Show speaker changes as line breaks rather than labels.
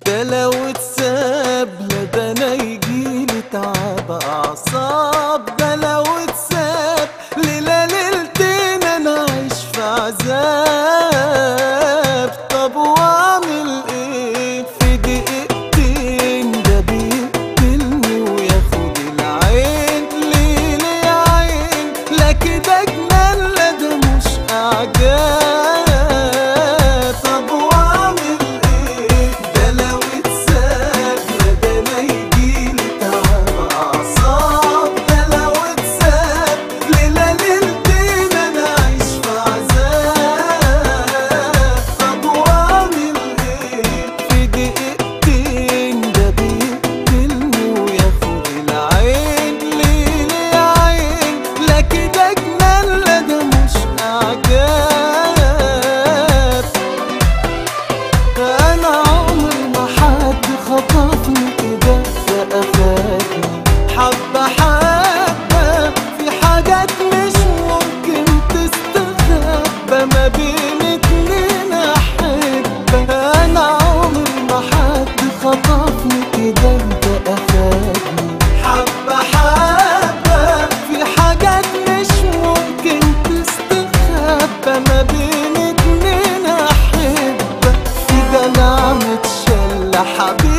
ده لو اتساب لا ده انا يجيلي تعب اعصاب ده لو اتساب ليلة ليلتين انا عايش في عذاب طب واعمل ايه في دقيقتين ده بيقتلني وياخد العين ليه ليه يا عين لا كده جنان لا ده مش اعجاب طب واعمل ايه ده لو اتساب لا ده انا يجيلي تعب اعصاب ده لو اتساب ليلة ليلتين انا عايش في عذاب طب واعمل ايه في دقيقتين ده بيقتلني وياخد العين ليه ليه يا عين لا كده جنان لا ده مش اعجاب انا عمري ما حد خطفني كده فاخدني حبه حبه في حاجات مش ممكن تستخبى ما بين اتنين احبه انا عمري ما حد خطفني كده فاخدني حبه حبه في حاجات مش ممكن تستخبى ما بين اتنين احبه في دلع متشل حبيبي